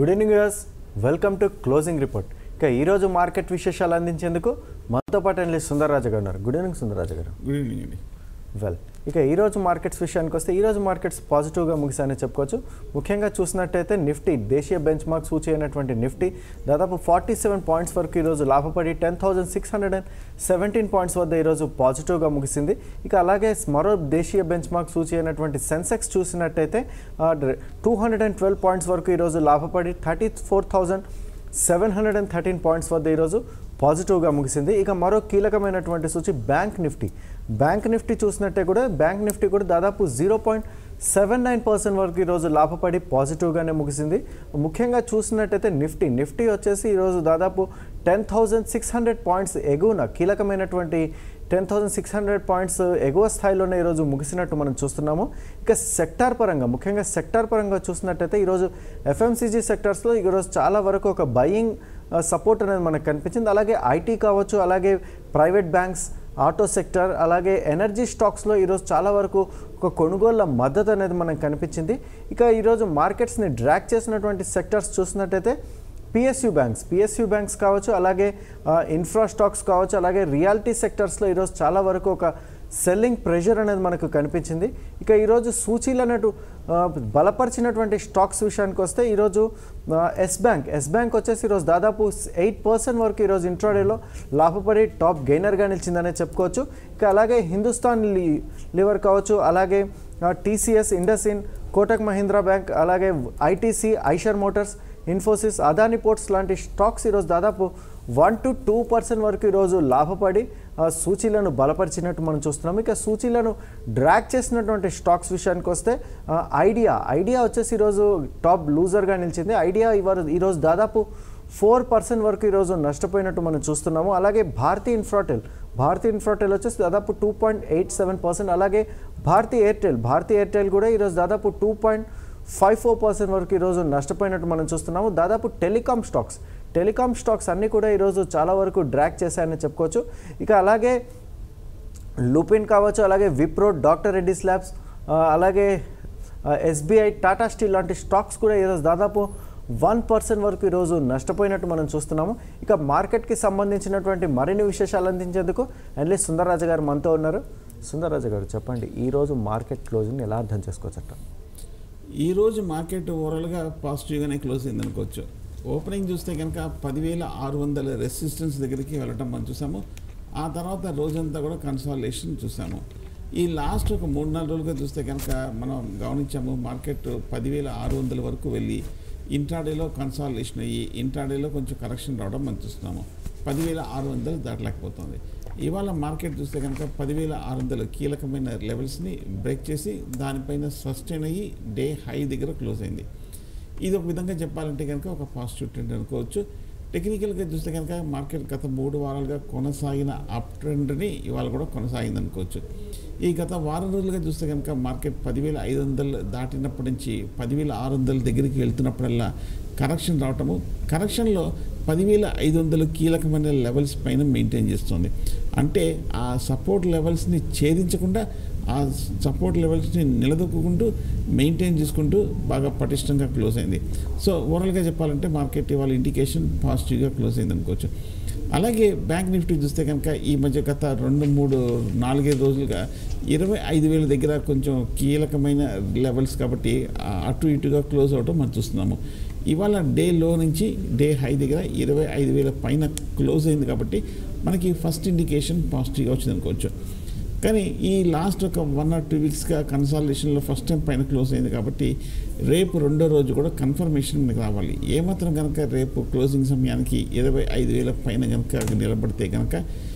Good evening యూస్ welcome to closing report ఇక ఈరోజు మార్కెట్ విశేషాలు అందించేందుకు మనతో పాటు అనలిస్ట్ సుందరరాజు గారు ఉన్నారు గుడ్ ఈవినింగ్ సుందరరాజు గారు గుడ్ ఈవినింగ్ అండి వెల్ ఇక ఈరోజు మార్కెట్స్ విషయానికి వస్తే ఈరోజు మార్కెట్స్ పాజిటివ్గా ముగిసాయని చెప్పుకోవచ్చు ముఖ్యంగా చూసినట్టయితే నిఫ్టీ దేశీయ బెంచ్ మార్క్ సూచి అయినటువంటి నిఫ్టీ దాదాపు ఫార్టీ సెవెన్ పాయింట్స్ వరకు ఈరోజు లాభపడి ten thousand six hundred and seventeen points వద్ద ఈరోజు పాజిటివ్గా ముగిసింది ఇక అలాగే మరో దేశీయ బెంచ్ మార్క్ సూచి అయినటువంటి సెన్సెక్స్ చూసినట్టయితే two hundred and twelve points వరకు ఈరోజు లాభపడి thirty four thousand seven hundred and thirteen points వద్ద ఈరోజు పాజిటివ్గా ముగిసింది ఇక మరో కీలకమైనటువంటి సూచి బ్యాంక్ నిఫ్టీ బ్యాంక్ నిఫ్టీ చూసినట్టే కూడా బ్యాంక్ నిఫ్టీ కూడా దాదాపు zero point seven nine percent వరకు ఈరోజు లాభపడి పాజిటివ్గానే ముగిసింది ముఖ్యంగా చూసినట్టయితే నిఫ్టీ నిఫ్టీ వచ్చేసి ఈరోజు దాదాపు ten thousand six hundred points ఎగువన కీలకమైనటువంటి ten thousand six hundred points ఎగువ స్థాయిలోనే ఈరోజు ముగిసినట్టు మనం చూస్తున్నాము ఇక సెక్టార్ పరంగా ముఖ్యంగా సెక్టార్ పరంగా చూసినట్టయితే ఈరోజు ఎఫ్ఎంసీజీ సెక్టార్స్లో ఈరోజు చాలా వరకు ఒక బయింగ్ సపోర్ట్ అనేది మనకు కనిపించింది అలాగే ఐటీ కావచ్చు అలాగే ప్రైవేట్ బ్యాంక్స్ ఆటో సెక్టర్ అలాగే ఎనర్జీ స్టాక్స్లో ఈరోజు చాలా వరకు ఒక కొనుగోళ్ల మద్దతు అనేది మనకు కనిపించింది ఇక ఈరోజు మార్కెట్స్ని డ్రాక్ చేసినటువంటి సెక్టర్స్ చూసినట్టయితే పిఎస్యు బ్యాంక్స్ పిఎస్యు బ్యాంక్స్ కావచ్చు అలాగే ఇన్ఫ్రా స్టాక్స్ కావచ్చు అలాగే రియాలిటీ సెక్టర్స్లో ఈరోజు చాలా వరకు ఒక సెల్లింగ్ ప్రెషర్ అనేది మనకు కనిపించింది ఇక ఈరోజు సూచీలు అన్నట్టు ఆ, బలపరిచినటువంటి స్టాక్స్ విషయానికి వస్తే ఈరోజు ఆ, ఎస్ బ్యాంక్ ఎస్ బ్యాంక్ వచ్చేసి ఈరోజు దాదాపు ఎయిట్ పర్సెంట్ వరకు ఈరోజు ఇంట్రాడేలో లాభపడి టాప్ గెయినర్గా నిలిచిందనే చెప్పుకోవచ్చు ఇక అలాగే హిందుస్థాన్ లీ- లివర్ కావచ్చు అలాగే టీసీఎస్ ఇండస్ఇన్ కోటక్ మహీంద్రా బ్యాంక్ అలాగే ITC Eicher motors Infosys Adani ports లాంటి స్టాక్స్ ఈరోజు దాదాపు వన్ టు టూ పర్సెంట్ వరకు ఈరోజు లాభపడి ఆ, సూచీలను బలపరిచినట్టు మనం చూస్తున్నాం ఇక సూచీలను డ్రాక్ చేసినటువంటి స్టాక్స్ విషయానికి వస్తే ఆ, ఐడియా ఐడియా వచ్చేసి ఈరోజు టాప్ లూజర్గా నిలిచింది ఐడియా ఇవాళ ఈరోజు దాదాపు ఫోర్ పర్సెంట్ వరకు ఈరోజు నష్టపోయినట్టు మనం చూస్తున్నాము అలాగే భారతీ ఇన్ఫ్రాటెల్ భారతీ ఇన్ఫ్రాటెల్ వచ్చేసి దాదాపు two point eight seven percent అలాగే భారతీ ఎయిర్టెల్ భారతీ ఎయిర్టెల్ కూడా ఈరోజు దాదాపు two point five four percent వరకు ఈరోజు నష్టపోయినట్టు మనం చూస్తున్నాము దాదాపు టెలికామ్ స్టాక్స్ టెలికామ్ స్టాక్స్ అన్నీ కూడా ఈరోజు చాలా వరకు డ్రాక్ చేశాయని చెప్పుకోవచ్చు ఇక అలాగే లూపిన్ కావచ్చు అలాగే విప్రో డాక్టర్ రెడ్డిస్ ల్యాబ్స్ ఆ, అలాగే ఎస్బీఐ టాటా స్టీల్ లాంటి స్టాక్స్ కూడా ఈరోజు దాదాపు వన్ పర్సెంట్ వరకు ఈరోజు నష్టపోయినట్టు మనం చూస్తున్నాము ఇక మార్కెట్కి సంబంధించినటువంటి మరిన్ని విశేషాలు అందించేందుకు అనలిస్ట్ సుందరరాజ గారు మనతో ఉన్నారు సుందరరాజ గారు చెప్పండి ఈరోజు మార్కెట్ క్లోజింగ్ ఎలా అర్థం చేసుకోవచ్చట ఈ రోజు మార్కెట్ ఓవరాల్గా పాజిటివ్గానే క్లోజ్ అయింది అనుకోవచ్చు ఓపెనింగ్ చూస్తే కనుక పదివేల ఆరు వందల రెసిస్టెన్స్ దగ్గరికి వెళ్ళటం మనం చూసాము ఆ తర్వాత రోజంతా కూడా కన్సాలేషన్ చూసాము ఈ లాస్ట్ ఒక మూడు నాలుగు రోజులుగా చూస్తే కనుక మనం గమనించాము మార్కెట్ పదివేల ఆరు వందల వరకు వెళ్ళి ఇంట్రాడేలో కన్సాలేషన్ అయ్యి ఇంట్రాడేలో కొంచెం కరెక్షన్ రావడం మనం చూస్తున్నాము పదివేల ఆరు వందలు దాటలేకపోతుంది ఇవాళ మార్కెట్ చూస్తే కనుక పదివేల ఆరు వందల కీలకమైన లెవెల్స్ని బ్రేక్ చేసి దానిపైన సస్టైన్ అయ్యి డే హై దగ్గర క్లోజ్ అయింది ఇది ఒక విధంగా చెప్పాలంటే కనుక ఒక పాజిటివ్ ట్రెండ్ అనుకోవచ్చు టెక్నికల్గా చూస్తే కనుక మార్కెట్ గత మూడు వారాలుగా కొనసాగిన అప్ ట్రెండ్ని ఇవాళ కూడా కొనసాగింది అనుకోవచ్చు ఈ గత వారం రోజులుగా చూస్తే కనుక మార్కెట్ పదివేల ఐదు వందలు దాటినప్పటి నుంచి పదివేల ఆరు వందల దగ్గరికి వెళ్తున్నప్పుడల్లా కరెక్షన్ రావటము కరెక్షన్లో పదివేల ఐదు వందలు కీలకమైన లెవెల్స్ పైన మెయింటైన్ చేస్తుంది అంటే ఆ సపోర్ట్ లెవెల్స్ని ఛేదించకుండా ఆ సపోర్ట్ లెవెల్స్ని నిలదొక్కుంటూ మెయింటైన్ చేసుకుంటూ బాగా పటిష్టంగా క్లోజ్ అయింది సో ఓవరాల్గా చెప్పాలంటే మార్కెట్ ఇవాళ ఇండికేషన్ పాజిటివ్గా క్లోజ్ అయింది అనుకోవచ్చు అలాగే బ్యాంక్ నిఫ్టీ చూస్తే కనుక ఈ మధ్య గత రెండు మూడు నాలుగైదు రోజులుగా ఇరవై ఐదు వేల దగ్గర కొంచెం కీలకమైన లెవెల్స్ కాబట్టి ఆ అటు ఇటుగా క్లోజ్ అవటం మనం చూస్తున్నాము ఇవాళ డే లో నుంచి డే హై దగ్గర ఇరవై ఐదు వేల పైన క్లోజ్ అయింది కాబట్టి మనకి ఫస్ట్ ఇండికేషన్ పాజిటివ్గా వచ్చింది అనుకోవచ్చు కానీ ఈ లాస్ట్ ఒక వన్ ఆర్ టూ వీక్స్గా కన్సాలిడేషన్లో ఫస్ట్ టైం పైన క్లోజ్ అయింది కాబట్టి రేపు రెండో రోజు కూడా కన్ఫర్మేషన్ మనకి రావాలి ఏమాత్రం కనుక రేపు క్లోజింగ్ సమయానికి ఇరవై ఐదు వేల పైన కనుక నిలబడితే కనుక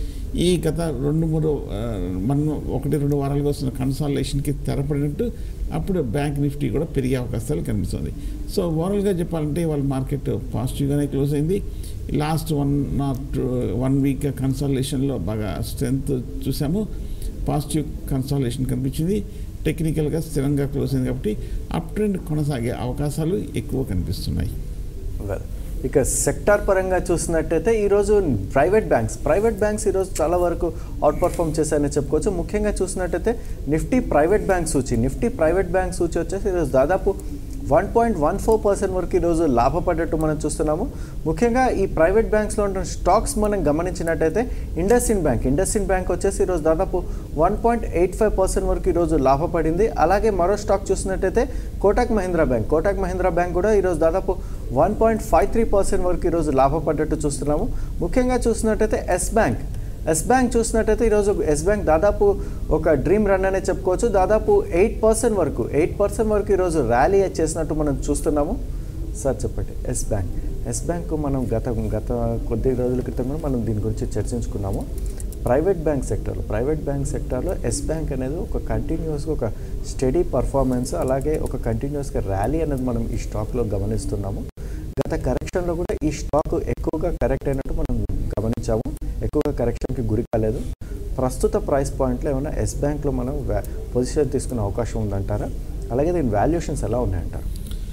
ఈ గత రెండు మూడు ఆ, మనం ఒకటి రెండు వారాలుగా వస్తున్న కన్సాలేషన్కి తెరపడినట్టు అప్పుడు బ్యాంక్ నిఫ్టీ కూడా పెరిగే అవకాశాలు కనిపిస్తుంది సో ఓవరాల్గా చెప్పాలంటే వాళ్ళ మార్కెట్ పాజిటివ్గానే క్లోజ్ అయింది last one not one week కన్సాలేషన్లో బాగా స్ట్రెంగ్త్ చూసాము పాజిటివ్ కన్సాలేషన్ కనిపించింది టెక్నికల్గా స్థిరంగా క్లోజ్ అయింది కాబట్టి అప్ ట్రెండ్ కొనసాగే అవకాశాలు ఎక్కువ కనిపిస్తున్నాయి వెల్ ఇక సెక్టార్ పరంగా చూసినట్టయితే ఈరోజు ప్రైవేట్ బ్యాంక్స్ ప్రైవేట్ బ్యాంక్స్ ఈరోజు చాలా వరకు అవుట్ పర్ఫామ్ చేశాయని చెప్పుకోవచ్చు ముఖ్యంగా చూసినట్టయితే నిఫ్టీ ప్రైవేట్ బ్యాంక్ సూచి నిఫ్టీ ప్రైవేట్ బ్యాంక్ సూచి వచ్చేసి ఈరోజు దాదాపు one point one four percent వరకు ఈరోజు లాభపడ్డట్టు మనం చూస్తున్నాము ముఖ్యంగా ఈ ప్రైవేట్ బ్యాంక్స్లో ఉన్న స్టాక్స్ మనం గమనించినట్టయితే IndusInd bank IndusInd bank వచ్చేసి ఈరోజు దాదాపు one point eight five percent వరకు ఈరోజు లాభపడింది అలాగే మరో స్టాక్ చూసినట్టయితే కోటక్ మహీంద్రా బ్యాంక్ కోటక్ మహీంద్రా బ్యాంక్ కూడా ఈరోజు దాదాపు one point five three percent వరకు ఈరోజు లాభపడ్డట్టు చూస్తున్నాము ముఖ్యంగా చూసినట్టయితే ఎస్ బ్యాంక్ ఎస్ బ్యాంక్ చూసినట్టయితే ఈరోజు ఎస్ బ్యాంక్ దాదాపు ఒక డ్రీమ్ రన్ అనే చెప్పుకోవచ్చు దాదాపు ఎయిట్ పర్సెంట్ వరకు ఎయిట్ పర్సెంట్ వరకు ఈరోజు ర్యాలీ చేసినట్టు మనం చూస్తున్నాము సార్ చెప్పండి ఎస్ బ్యాంక్ ఎస్ బ్యాంక్ మనం గత గత కొద్ది రోజుల క్రితం కూడా మనం దీని గురించి చర్చించుకున్నాము ప్రైవేట్ బ్యాంక్ సెక్టర్లో ప్రైవేట్ బ్యాంక్ సెక్టర్లో ఎస్ బ్యాంక్ అనేది ఒక కంటిన్యూస్గా ఒక స్టడీ పర్ఫార్మెన్స్ అలాగే ఒక కంటిన్యూస్గా ర్యాలీ అనేది మనం ఈ స్టాక్లో గమనిస్తున్నాము గత కరెక్షన్లో కూడా ఈ స్టాక్ ఎక్కువగా కరెక్ట్ అయినట్టు మనం గమనించాము ఎక్కువగా కరెక్షన్కి గురి కాలేదు ప్రస్తుత ప్రైస్ పాయింట్లో ఏమైనా ఎస్ బ్యాంక్లో మనం వ్యా- పొజిషన్ తీసుకునే అవకాశం ఉందంటారా అలాగే దీని వాల్యుయేషన్స్ ఎలా ఉన్నాయంటారు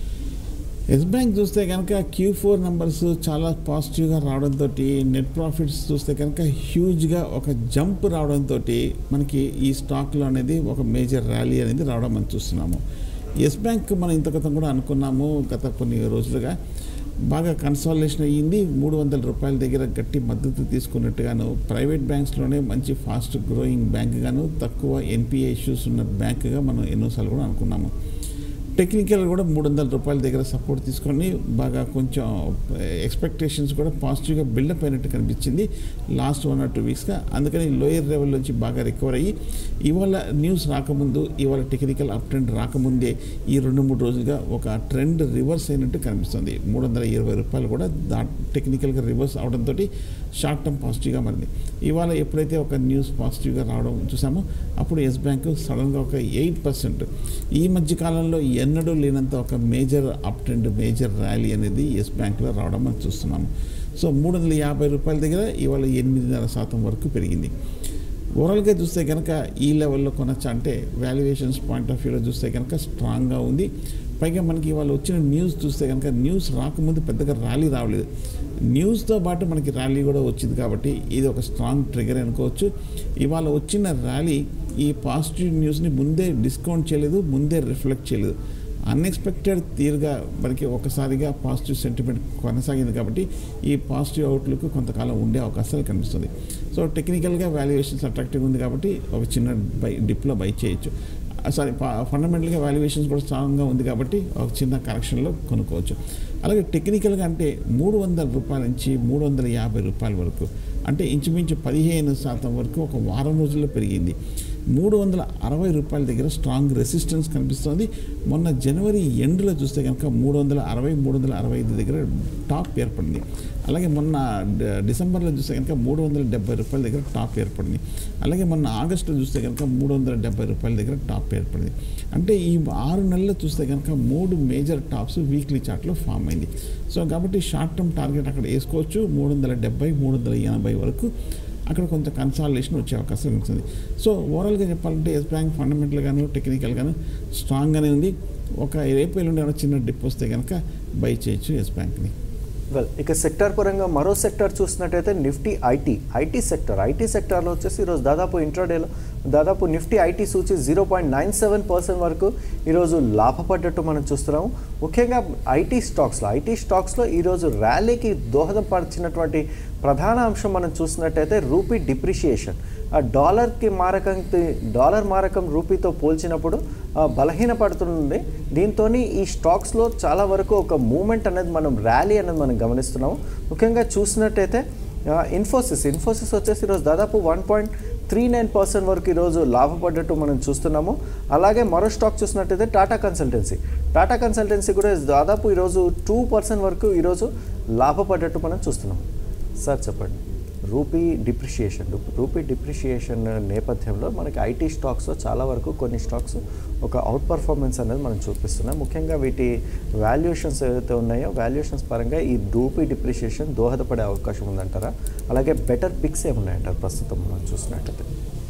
ఎస్ బ్యాంక్ చూస్తే కనుక క్యూ ఫోర్ నెంబర్స్ చాలా పాజిటివ్గా రావడంతో నెట్ ప్రాఫిట్స్ చూస్తే కనుక హ్యూజ్గా ఒక జంప్ రావడంతో మనకి ఈ స్టాక్లో అనేది ఒక మేజర్ ర్యాలీ అనేది రావడం మనం చూస్తున్నాము ఎస్ బ్యాంక్ మనం ఇంత క్రితం కూడా అనుకున్నాము గత కొన్ని రోజులుగా బాగా కన్సాలేషన్ అయ్యింది మూడు వందల రూపాయల దగ్గర గట్టి మద్దతు తీసుకున్నట్టుగాను ప్రైవేట్ బ్యాంక్స్లోనే మంచి ఫాస్ట్ గ్రోయింగ్ బ్యాంక్గాను తక్కువ ఎన్పిఏ ఇష్యూస్ ఉన్న బ్యాంక్గా మనం ఎన్నోసార్లు కూడా అనుకున్నాము టెక్నికల్ కూడా మూడు వందల రూపాయల దగ్గర సపోర్ట్ తీసుకొని బాగా కొంచెం ఎక్స్పెక్టేషన్స్ కూడా పాజిటివ్గా బిల్డప్ అయినట్టు కనిపించింది లాస్ట్ వన్ ఆర్ టూ వీక్స్గా అందుకని లోయర్ లెవెల్ నుంచి బాగా రికవర్ అయ్యి ఇవాళ న్యూస్ రాకముందు ఇవాళ టెక్నికల్ అప్ ట్రెండ్ రాకముందే ఈ రెండు మూడు రోజులుగా ఒక ట్రెండ్ రివర్స్ అయినట్టు కనిపిస్తుంది మూడు వందల ఇరవై రూపాయలు కూడా దా టెక్నికల్గా రివర్స్ అవడంతో షార్ట్ టర్మ్ పాజిటివ్గా మారింది ఇవాళ ఎప్పుడైతే ఒక న్యూస్ పాజిటివ్గా రావడం చూసామో అప్పుడు ఎస్ బ్యాంక్ సడన్గా ఒక ఎయిట్ పర్సెంట్ ఈ మధ్య కాలంలో ఎన్నడూ లేనంత ఒక major uptrend major rally అనేది ఎస్ బ్యాంక్లో రావడం మనం చూస్తున్నాము సో మూడు వందల యాభై రూపాయల దగ్గర ఇవాళ ఎనిమిదిన్నర శాతం వరకు పెరిగింది ఓవరాల్గా చూస్తే కనుక ఈ లెవెల్లో కొనొచ్చా అంటే వాల్యుయేషన్స్ పాయింట్ ఆఫ్ వ్యూలో చూస్తే కనుక స్ట్రాంగ్గా ఉంది పైగా మనకి ఇవాళ వచ్చిన న్యూస్ చూస్తే కనుక న్యూస్ రాకముందు పెద్దగా ర్యాలీ రావలేదు న్యూస్తో పాటు మనకి ర్యాలీ కూడా వచ్చింది కాబట్టి ఇది ఒక స్ట్రాంగ్ ట్రిగర్ అనుకోవచ్చు ఇవాళ వచ్చిన ర్యాలీ ఈ పాజిటివ్ న్యూస్ని ముందే డిస్కౌంట్ చేయలేదు ముందే రిఫ్లెక్ట్ చేయలేదు అన్ఎక్స్పెక్టెడ్ తీరుగా మనకి ఒకసారిగా పాజిటివ్ సెంటిమెంట్ కొనసాగింది కాబట్టి ఈ పాజిటివ్ అవుట్లుక్ కొంతకాలం ఉండే అవకాశాలు కనిపిస్తుంది సో టెక్నికల్గా వాల్యుయేషన్స్ అట్రాక్టివ్ ఉంది కాబట్టి ఒక చిన్న బై డిప్లో బై చేయొచ్చు సారీ ఫండమెంటల్గా వాల్యుయేషన్స్ కూడా స్ట్రాంగ్గా ఉంది కాబట్టి ఒక చిన్న కరెక్షన్లో కొనుక్కోవచ్చు అలాగే టెక్నికల్గా అంటే మూడు వందల రూపాయల నుంచి మూడు వందల యాభై రూపాయల వరకు అంటే ఇంచుమించు పదిహేను శాతం వరకు ఒక వారం రోజుల్లో పెరిగింది మూడు వందల అరవై రూపాయల దగ్గర స్ట్రాంగ్ రెసిస్టెన్స్ కనిపిస్తోంది మొన్న జనవరి ఎండ్లో చూస్తే కనుక మూడు వందల అరవై మూడు వందల అరవై ఐదు దగ్గర టాప్ ఏర్పడింది అలాగే మొన్న డ- డిసెంబర్లో చూస్తే కనుక మూడు వందల డెబ్బై రూపాయల దగ్గర టాప్ ఏర్పడింది అలాగే మొన్న ఆగస్టులో చూస్తే కనుక మూడు వందల డెబ్బై రూపాయల దగ్గర టాప్ ఏర్పడింది అంటే ఈ ఆరు నెలల్లో చూస్తే కనుక మూడు మేజర్ టాప్స్ వీక్లీ చార్ట్లో ఫామ్ అయింది సో కాబట్టి షార్ట్ టర్మ్ టార్గెట్ అక్కడ వేసుకోవచ్చు మూడు వందల డెబ్బై మూడు వందల ఎనభై వరకు అక్కడ కొంత కన్సాలిడేషన్ వచ్చే అవకాశం ఉంటుంది సో ఓవరాల్గా చెప్పాలంటే ఎస్ బ్యాంక్ ఫండమెంటల్ గాను టెక్నికల్ గాను స్ట్రాంగ్గానే ఉంది ఒక రేపు ఎల్లుండి ఏమైనా చిన్న డిప్ వస్తే కనుక బై చేయొచ్చు ఎస్ బ్యాంక్ని వెల్ ఇక సెక్టర్ పరంగా మరో సెక్టర్ చూసినట్టయితే Nifty IT IT sector IT సెక్టర్లో వచ్చేసి ఈరోజు దాదాపు ఇంట్రాడేలో దాదాపు నిఫ్టీ ఐటీ సూచి zero point nine seven percent వరకు ఈరోజు లాభపడ్డట్టు మనం చూస్తున్నాము ముఖ్యంగా ఐటీ స్టాక్స్లో ఐటీ స్టాక్స్లో ఈరోజు ర్యాలీకి దోహదపరిచినటువంటి ప్రధాన అంశం మనం చూసినట్టయితే రూపీ డిప్రిషియేషన్ ఆ డాలర్కి మారకం డాలర్ మారకం రూపీతో పోల్చినప్పుడు ఆ, బలహీనపడుతుంది దీంతో ఈ స్టాక్స్లో చాలా వరకు ఒక మూమెంట్ అనేది మనం ర్యాలీ అనేది మనం గమనిస్తున్నాము ముఖ్యంగా చూసినట్టయితే ఆ, ఇన్ఫోసిస్ ఇన్ఫోసిస్ వచ్చేసి ఈరోజు దాదాపు one point three nine percent వరకు ఈరోజు లాభపడ్డట్టు మనం చూస్తున్నాము అలాగే మరో స్టాక్ చూసినట్టయితే టాటా కన్సల్టెన్సీ టాటా కన్సల్టెన్సీ కూడా దాదాపు ఈరోజు టూ పర్సెంట్ వరకు ఈరోజు లాభపడ్డట్టు మనం చూస్తున్నాము సార్ చెప్పండి రూపీ డిప్రిషియేషన్ రూపీ డిప్రిషియేషన్ నేపథ్యంలో మనకి ఐటీ స్టాక్స్లో చాలా వరకు కొన్ని స్టాక్స్ ఒక అవుట్ పర్ఫార్మెన్స్ అనేది మనం చూపిస్తున్నాయి ముఖ్యంగా వీటి వాల్యుయేషన్స్ ఏవైతే ఉన్నాయో వాల్యుయేషన్స్ పరంగా ఈ రూపీ డిప్రిషియేషన్ దోహదపడే అవకాశం ఉందంటారా అలాగే బెటర్ పిక్స్ ఏమున్నాయంటారు ప్రస్తుతం మనం చూసినట్టయితే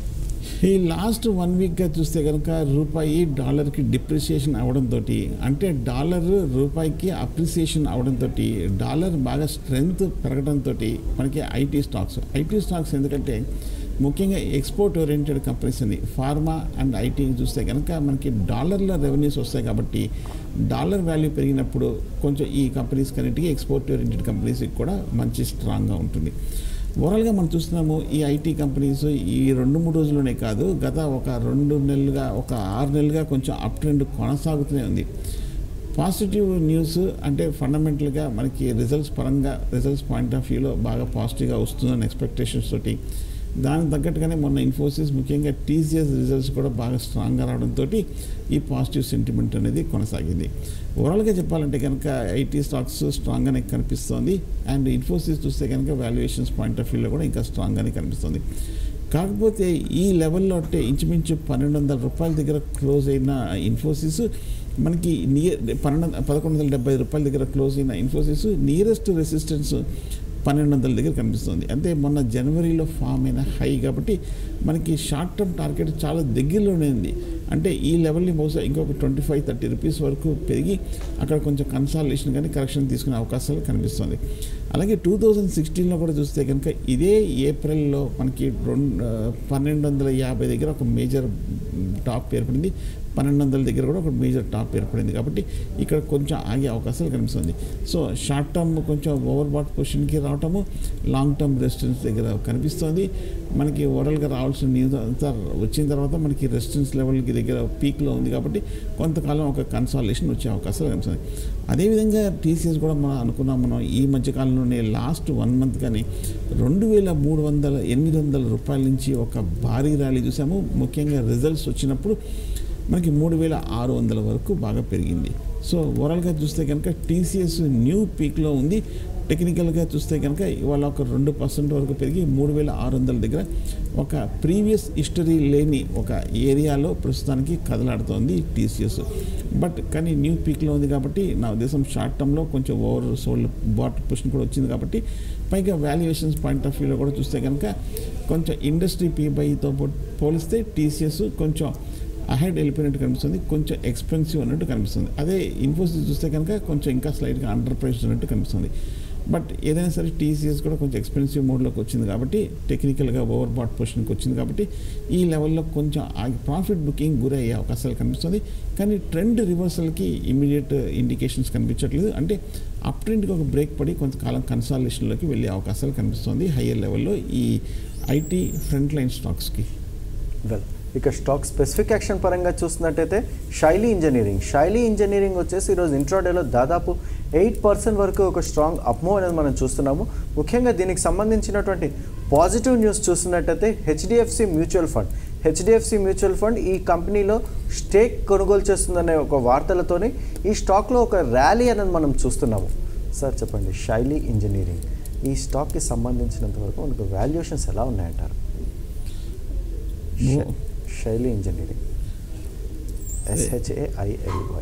ఈ లాస్ట్ వన్ వీక్గా చూస్తే కనుక రూపాయి డాలర్కి డిప్రిసియేషన్ అవడంతో అంటే డాలర్ రూపాయికి అప్రిసియేషన్ అవడంతో డాలర్ బాగా స్ట్రెంగ్త్ పెరగడంతో మనకి ఐటీ స్టాక్స్ ఐటీ స్టాక్స్ ఎందుకంటే ముఖ్యంగా ఎక్స్పోర్ట్ ఓరియంటెడ్ కంపెనీస్ అని ఫార్మా అండ్ ఐటీ చూస్తే కనుక మనకి డాలర్ల రెవెన్యూస్ వస్తాయి కాబట్టి డాలర్ వాల్యూ పెరిగినప్పుడు కొంచెం ఈ కంపెనీస్ కన్నిటికీ ఎక్స్పోర్ట్ ఓరియంటెడ్ కంపెనీస్కి కూడా మంచి స్ట్రాంగ్గా ఉంటుంది ఓవరాల్గా మనం చూస్తున్నాము ఈ ఐటీ కంపెనీస్ ఈ రెండు మూడు రోజుల్లోనే కాదు గత ఒక రెండు నెలలుగా ఒక ఆరు నెలలుగా కొంచెం అప్ ట్రెండ్ కొనసాగుతూనే ఉంది పాజిటివ్ న్యూస్ అంటే ఫండమెంటల్గా మనకి రిజల్ట్స్ పరంగా రిజల్ట్స్ పాయింట్ ఆఫ్ వ్యూలో బాగా పాజిటివ్గా వస్తుందని ఎక్స్పెక్టేషన్స్ తోటి దానికి తగ్గట్టుగానే మొన్న ఇన్ఫోసిస్ ముఖ్యంగా టీసీఎస్ రిజల్ట్స్ కూడా బాగా స్ట్రాంగ్గా రావడంతో ఈ పాజిటివ్ సెంటిమెంట్ అనేది కొనసాగింది ఓవరాల్గా చెప్పాలంటే కనుక ఐటీ స్టాక్స్ స్ట్రాంగ్గానే కనిపిస్తోంది అండ్ ఇన్ఫోసిస్ చూస్తే కనుక వాల్యుయేషన్స్ పాయింట్ ఆఫ్ వ్యూలో కూడా ఇంకా స్ట్రాంగ్గానే కనిపిస్తుంది కాకపోతే ఈ లెవెల్లో అంటే ఇంచుమించు పన్నెండు వందల రూపాయల దగ్గర క్లోజ్ అయిన ఇన్ఫోసిస్ మనకి నియర్ పన్నెండు పదకొండు వందల డెబ్బై రూపాయల దగ్గర క్లోజ్ అయిన ఇన్ఫోసిస్ నియరెస్ట్ రెసిస్టెన్స్ పన్నెండు వందల దగ్గర కనిపిస్తుంది అంటే మొన్న జనవరిలో ఫామ్ అయిన హై కాబట్టి మనకి షార్ట్ టర్మ్ టార్గెట్ చాలా దగ్గరలోనే ఉంది అంటే ఈ లెవెల్ని బహుశా ఇంకొక ట్వంటీ ఫైవ్ థర్టీ రూపీస్ వరకు పెరిగి అక్కడ కొంచెం కన్సాలేషన్ కానీ కరెక్షన్ తీసుకునే అవకాశాలు కనిపిస్తుంది అలాగే టూ థౌజండ్ సిక్స్టీన్లో కూడా చూస్తే కనుక ఇదే ఏప్రిల్లో మనకి రెండు పన్నెండు వందల యాభై దగ్గర ఒక మేజర్ టాప్ ఏర్పడింది పన్నెండు వందల దగ్గర కూడా ఒక మేజర్ టాప్ ఏర్పడింది కాబట్టి ఇక్కడ కొంచెం ఆగే అవకాశాలు కనిపిస్తుంది సో షార్ట్ టర్మ్ కొంచెం ఓవర్ బాట్ పొజిషన్కి రావటము లాంగ్ టర్మ్ రెసిస్టెన్స్ దగ్గర కనిపిస్తుంది మనకి ఓవరాల్గా రావాల్సిన న్యూస్ అంతా వచ్చిన తర్వాత మనకి రెసిస్టెన్స్ లెవెల్కి దగ్గర పీక్లో ఉంది కాబట్టి కొంతకాలం ఒక కన్సాలేషన్ వచ్చే అవకాశాలు కనిపిస్తుంది అదేవిధంగా టీసీఎస్ కూడా మనం అనుకున్నాం మనం ఈ మధ్యకాలంలోనే లాస్ట్ వన్ మంత్ కానీ రెండు వేల మూడు వందల ఎనిమిది వందల రూపాయల నుంచి ఒక భారీ ర్యాలీ చూసాము ముఖ్యంగా రిజల్ట్స్ వచ్చినప్పుడు మనకి మూడు వేల ఆరు వందల వరకు బాగా పెరిగింది సో ఓవరాల్గా చూస్తే కనుక టీసీఎస్ న్యూ పీక్లో ఉంది టెక్నికల్గా చూస్తే కనుక ఇవాళ ఒక రెండు పర్సెంట్ వరకు పెరిగి మూడు వేల ఆరు వందల దగ్గర ఒక ప్రీవియస్ హిస్టరీ లేని ఒక ఏరియాలో ప్రస్తుతానికి కదలాడుతోంది టీసీఎస్ బట్ కానీ న్యూ పీక్లో ఉంది కాబట్టి నా ఉద్దేశం షార్ట్ టర్మ్లో కొంచెం ఓవర్ సోల్డ్ బాట్ పొజిషన్ కూడా వచ్చింది కాబట్టి పైగా వాల్యుయేషన్స్ పాయింట్ ఆఫ్ వ్యూలో కూడా చూస్తే కనుక కొంచెం ఇండస్ట్రీ పీబైతో పోలిస్తే టీసీఎస్ కొంచెం అహెడ్ వెళ్ళిపోయినట్టు కనిపిస్తుంది కొంచెం ఎక్స్పెన్సివ్ అన్నట్టు కనిపిస్తుంది అదే ఇన్ఫోసిస్ చూస్తే కనుక కొంచెం ఇంకా స్లైట్గా అండర్ ప్రైస్ ఉన్నట్టు కనిపిస్తుంది బట్ ఏదైనా సరే టీసీఎస్ కూడా కొంచెం ఎక్స్పెన్సివ్ మోడ్లోకి వచ్చింది కాబట్టి టెక్నికల్గా ఓవర్ బాట్ పొజిషన్కి వచ్చింది కాబట్టి ఈ లెవెల్లో కొంచెం ప్రాఫిట్ బుకింగ్ గురయ్యే అవకాశాలు కనిపిస్తుంది కానీ ట్రెండ్ రివర్సల్కి ఇమీడియట్ ఇండికేషన్స్ కనిపించట్లేదు అంటే అప్ ట్రెండ్కి ఒక బ్రేక్ పడి కొంతకాలం కన్సాలేషన్లోకి వెళ్ళే అవకాశాలు కనిపిస్తుంది హయ్యర్ లెవెల్లో ఈ ఐటీ ఫ్రంట్ లైన్ స్టాక్స్కి వెల్ ఇక స్టాక్ స్పెసిఫిక్ యాక్షన్ పరంగా చూస్తున్నట్టయితే శైలి ఇంజనీరింగ్ శైలి ఇంజనీరింగ్ వచ్చేసి ఈరోజు ఇంట్రాడేలో దాదాపు ఎయిట్ పర్సెంట్ వరకు ఒక స్ట్రాంగ్ అప్మూవ్ అనేది మనం చూస్తున్నాము ముఖ్యంగా దీనికి సంబంధించినటువంటి పాజిటివ్ న్యూస్ చూస్తున్నట్టయితే HDFC mutual fund HDFC mutual fund ఈ కంపెనీలో స్టేక్ కొనుగోలు చేస్తుందనే ఒక వార్తలతోనే ఈ స్టాక్లో ఒక ర్యాలీ అనేది మనం చూస్తున్నాము సార్ చెప్పండి శైలి ఇంజనీరింగ్ ఈ స్టాక్కి సంబంధించినంత వరకు మనకు వాల్యుయేషన్స్ ఎలా ఉన్నాయంటారు ఓ. శైలి ఇంజనీరింగ్ ఎస్హెచ్ఏఐఎల్వై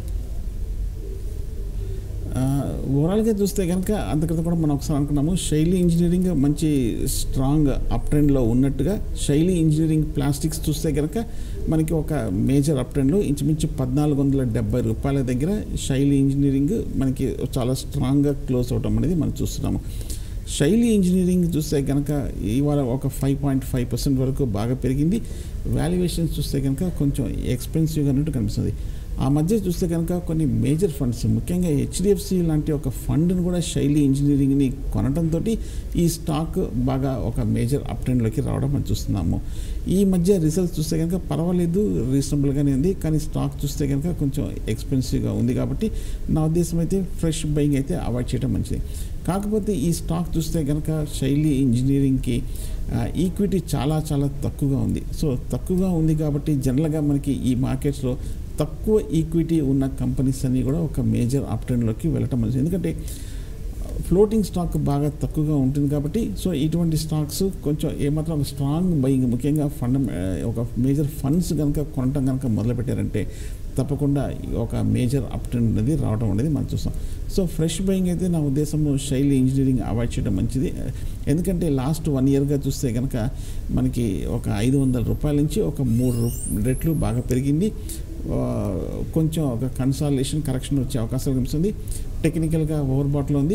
ఓవరాల్గా చూస్తే కనుక అంతక్రితం కూడా మనం ఒకసారి అనుకున్నాము శైలి ఇంజనీరింగ్ మంచి స్ట్రాంగ్ అప్ ట్రెండ్లో ఉన్నట్టుగా శైలి ఇంజనీరింగ్ ప్లాస్టిక్స్ చూస్తే కనుక మనకి ఒక మేజర్ అప్ ట్రెండ్లో ఇంచుమించు పద్నాలుగు వందల డెబ్బై రూపాయల దగ్గర శైలి ఇంజనీరింగ్ మనకి చాలా స్ట్రాంగ్గా క్లోజ్ అవటం అనేది మనం చూస్తున్నాము శైలి ఇంజనీరింగ్ చూస్తే కనుక ఇవాళ ఒక ఫైవ్ పాయింట్ ఫైవ్ పర్సెంట్ వరకు బాగా పెరిగింది వాల్యుయేషన్స్ చూస్తే కనుక కొంచెం ఎక్స్పెన్సివ్గా అన్నట్టు కనిపిస్తుంది ఆ మధ్య చూస్తే కనుక కొన్ని మేజర్ ఫండ్స్ ముఖ్యంగా హెచ్డిఎఫ్సి లాంటి ఒక ఫండ్ను కూడా శైలి ఇంజనీరింగ్ని కొనడంతో ఈ స్టాక్ బాగా ఒక మేజర్ అప్ ట్రెండ్లోకి రావడం మనం చూస్తున్నాము ఈ మధ్య రిజల్ట్స్ చూస్తే కనుక పర్వాలేదు రీజనబుల్గానే ఉంది కానీ స్టాక్ చూస్తే కనుక కొంచెం ఎక్స్పెన్సివ్గా ఉంది కాబట్టి నా ఉద్దేశం అయితే ఫ్రెష్ బయింగ్ అయితే అవాయిడ్ చేయడం మంచిది కాకపోతే ఈ స్టాక్ చూస్తే కనుక శైలి ఇంజనీరింగ్కి ఈక్విటీ చాలా చాలా తక్కువగా ఉంది సో తక్కువగా ఉంది కాబట్టి జనరల్గా మనకి ఈ మార్కెట్స్లో తక్కువ ఈక్విటీ ఉన్న కంపెనీస్ అన్నీ కూడా ఒక మేజర్ అప్ ట్రెండ్లోకి వెళ్ళటం మంచిది ఎందుకంటే ఫ్లోటింగ్ స్టాక్ బాగా తక్కువగా ఉంటుంది కాబట్టి సో ఇటువంటి స్టాక్స్ కొంచెం ఏమాత్రం ఒక స్ట్రాంగ్ బయింగ్ ముఖ్యంగా ఫండ్ ఒక మేజర్ ఫండ్స్ కనుక కొనటం కనుక మొదలుపెట్టారంటే తప్పకుండా ఒక మేజర్ అప్ ట్రెండ్ అనేది రావడం అనేది మనం చూస్తాం సో ఫ్రెష్ బయింగ్ అయితే నా ఉద్దేశంలో శైలి ఇంజనీరింగ్ అవాయిడ్ చేయడం మంచిది ఎందుకంటే లాస్ట్ వన్ ఇయర్గా చూస్తే కనుక మనకి ఒక ఐదు వందల రూపాయల నుంచి ఒక మూడు రూ- రెట్లు బాగా పెరిగింది ఆ, కొంచెం ఒక కన్సాలేషన్ కరెక్షన్ వచ్చే అవకాశం కనిపిస్తుంది టెక్నికల్గా ఓవర్ బాట్లో ఉంది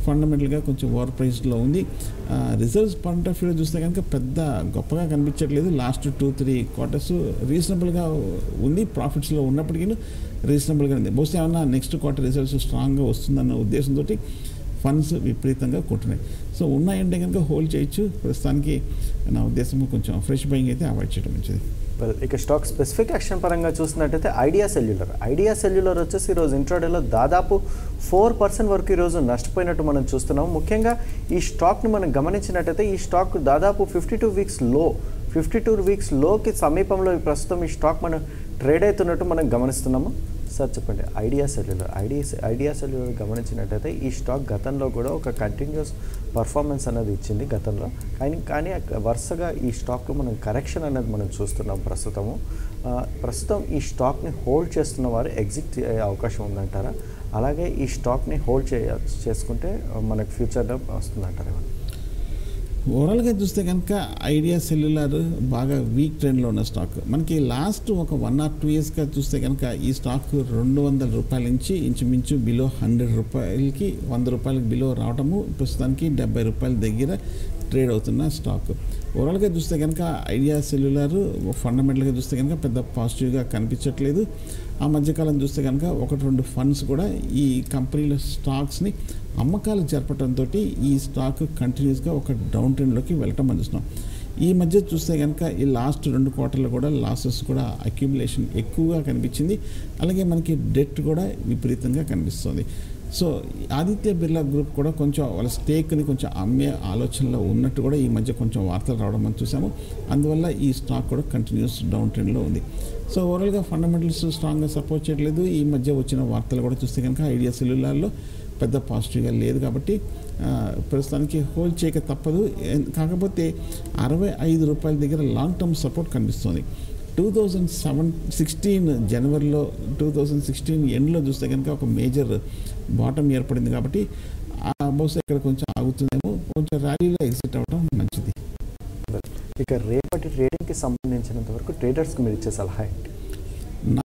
ఫండమెంటల్గా కొంచెం ఓవర్ ప్రైస్లో ఉంది రిజల్ట్స్ పాయింట్ ఆఫ్ వ్యూలో చూస్తే కనుక పెద్ద గొప్పగా కనిపించట్లేదు లాస్ట్ టూ త్రీ క్వార్టర్స్ రీజనబుల్గా ఉంది ప్రాఫిట్స్లో ఉన్నప్పటికీ రీజనబుల్గా ఉంది బహుశా ఏమన్నా నెక్స్ట్ క్వార్టర్ రిజల్ట్స్ స్ట్రాంగ్గా వస్తుందన్న ఉద్దేశంతో ఫండ్స్ విపరీతంగా కొట్టున్నాయి సో ఉన్నాయంటే కనుక హోల్డ్ చేయొచ్చు ప్రస్తుతానికి నా ఉద్దేశం కొంచెం ఫ్రెష్ బయింగ్ అయితే అవాయిడ్ చేయడం మంచిది వెల్ ఇక స్టాక్ స్పెసిఫిక్ యాక్షన్ పరంగా చూసినట్టయితే ఐడియా సెల్యులర్ ఐడియా సెల్యులర్ వచ్చేసి ఈరోజు ఇంట్రాడేలో దాదాపు ఫోర్ పర్సెంట్ వరకు ఈరోజు నష్టపోయినట్టు మనం చూస్తున్నాం ముఖ్యంగా ఈ స్టాక్ని మనం గమనించినట్టయితే ఈ స్టాక్ దాదాపు ఫిఫ్టీ టూ వీక్స్ లో ఫిఫ్టీ టూ వీక్స్ లోకి సమీపంలో ఈ ప్రస్తుతం ఈ స్టాక్ మనం ట్రేడ్ అవుతున్నట్టు మనం గమనిస్తున్నాము సార్ చెప్పండి Idea Cellular Idea Idea Cellular గమనించినట్టయితే ఈ స్టాక్ గతంలో కూడా ఒక కంటిన్యూస్ పర్ఫార్మెన్స్ అనేది ఇచ్చింది గతంలో కానీ కానీ వరుసగా ఈ స్టాక్లో మనం కరెక్షన్ అనేది మనం చూస్తున్నాం ప్రస్తుతము ఆ, ప్రస్తుతం ఈ స్టాక్ని హోల్డ్ చేస్తున్న వారు ఎగ్జిట్ అయ్యే అవకాశం ఉందంటారా అలాగే ఈ స్టాక్ని హోల్డ్ చేయ చేసుకుంటే మనకు ఫ్యూచర్లో వస్తుందంటారా ఏమన్నా? ఓవరాల్గా చూస్తే కనుక ఐడియా సెల్యులార్ బాగా వీక్ ట్రెండ్లో ఉన్న స్టాక్ మనకి లాస్ట్ ఒక వన్ ఆర్ టూ ఇయర్స్గా చూస్తే కనుక ఈ స్టాక్ రెండు వందల రూపాయల నుంచి ఇంచుమించు బిలో హండ్రెడ్ రూపాయలకి వంద రూపాయలకి బిలో రావడము ప్రస్తుతానికి డెబ్బై రూపాయల దగ్గర ట్రేడ్ అవుతున్న స్టాక్ ఓవరాల్గా చూస్తే కనుక ఐడియా సెల్యులార్ ఫండమెంటల్గా చూస్తే కనుక పెద్ద పాజిటివ్గా కనిపించట్లేదు ఆ మధ్యకాలం చూస్తే కనుక ఒకటి రెండు ఫండ్స్ కూడా ఈ కంపెనీల స్టాక్స్ని అమ్మకాలు జరపడంతో ఈ స్టాక్ కంటిన్యూస్గా ఒక డౌన్ ట్రెండ్లోకి వెళ్ళటం మనం చూస్తున్నాం ఈ మధ్య చూస్తే కనుక ఈ లాస్ట్ రెండు క్వార్టర్లు కూడా లాసెస్ కూడా అక్యుములేషన్ ఎక్కువగా కనిపించింది అలాగే మనకి డెట్ కూడా విపరీతంగా కనిపిస్తుంది సో ఆదిత్య బిర్లా గ్రూప్ కూడా కొంచెం వాళ్ళ స్టేక్ని కొంచెం అమ్మే ఆలోచనలో ఉన్నట్టు కూడా ఈ మధ్య కొంచెం వార్తలు రావడం మనం చూసాము అందువల్ల ఈ స్టాక్ కూడా కంటిన్యూస్ డౌన్ ట్రెండ్లో ఉంది సో ఓవరాల్గా ఫండమెంటల్స్ స్ట్రాంగ్గా సపోర్ట్ చేయట్లేదు ఈ మధ్య వచ్చిన వార్తలు కూడా చూస్తే కనుక ఐడియా సెల్యులార్లో పెద్ద పాజిటివ్గా లేదు కాబట్టి ఆ, ప్రస్తుతానికి హోల్డ్ చేయక తప్పదు ఎన్- కాకపోతే అరవై ఐదు రూపాయల దగ్గర లాంగ్ టర్మ్ సపోర్ట్ కనిపిస్తుంది టూ థౌజండ్ సెవెన్ సిక్స్టీన్ జనవరిలో టూ థౌజండ్ సిక్స్టీన్ ఎండ్లో చూస్తే కనుక ఒక మేజర్ బాటమ్ ఏర్పడింది కాబట్టి ఆ బహుశా ఇక్కడ కొంచెం ఆగుతుందేమో కొంచెం ర్యాలీలో ఎగ్జిట్ అవ్వడం మంచిది ఇక రేపటి ట్రేడింగ్కి సంబంధించినంత వరకు ట్రేడర్స్కి మీరు ఇచ్చే సలహా ఏంటి